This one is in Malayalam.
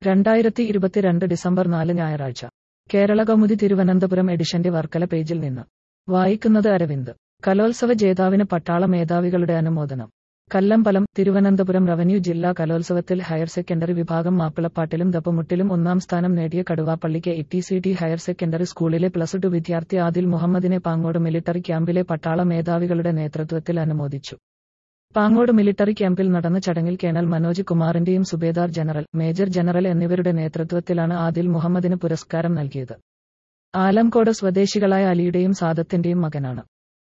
രണ്ടായിരത്തി ഇരുപത്തിരണ്ട് ഡിസംബർ നാല് ഞായറാഴ്ച കേരള കൗമുദി തിരുവനന്തപുരം എഡിഷന്റെ വർക്കല പേജിൽ നിന്ന് വായിക്കുന്നത് അരവിന്ദ് കലോത്സവ ജേതാവിന് പട്ടാള മേധാവികളുടെ അനുമോദനം കല്ലമ്പലം തിരുവനന്തപുരം റവന്യൂ ജില്ലാ കലോത്സവത്തിൽ ഹയർ സെക്കൻഡറി വിഭാഗം മാപ്പിളപ്പാട്ടിലും ദപ്പമുട്ടിലും ഒന്നാം സ്ഥാനം നേടിയ കടുവാപ്പള്ളിക്ക് A T C T higher secondary സ്കൂളിലെ പ്ലസ് ടു വിദ്യാർത്ഥി ആദിൽ മുഹമ്മദിനെ പാങ്ങോട് മിലിറ്ററി ക്യാമ്പിലെ പട്ടാള മേധാവികളുടെ നേതൃത്വത്തിൽ അനുമോദിച്ചു പാങ്ങോട് മിലിറ്ററി ക്യാമ്പിൽ നടന്ന ചടങ്ങിൽ കേണൽ മനോജ് കുമാറിന്റെയും സുബേദാർ ജനറൽ മേജർ ജനറൽ എന്നിവരുടെ നേതൃത്വത്തിലാണ് ആദിൽ മുഹമ്മദിന് പുരസ്കാരം നൽകിയത് ആലംകോട് സ്വദേശികളായ അലിയുടെയും സാദത്തിന്റെയും മകനാണ്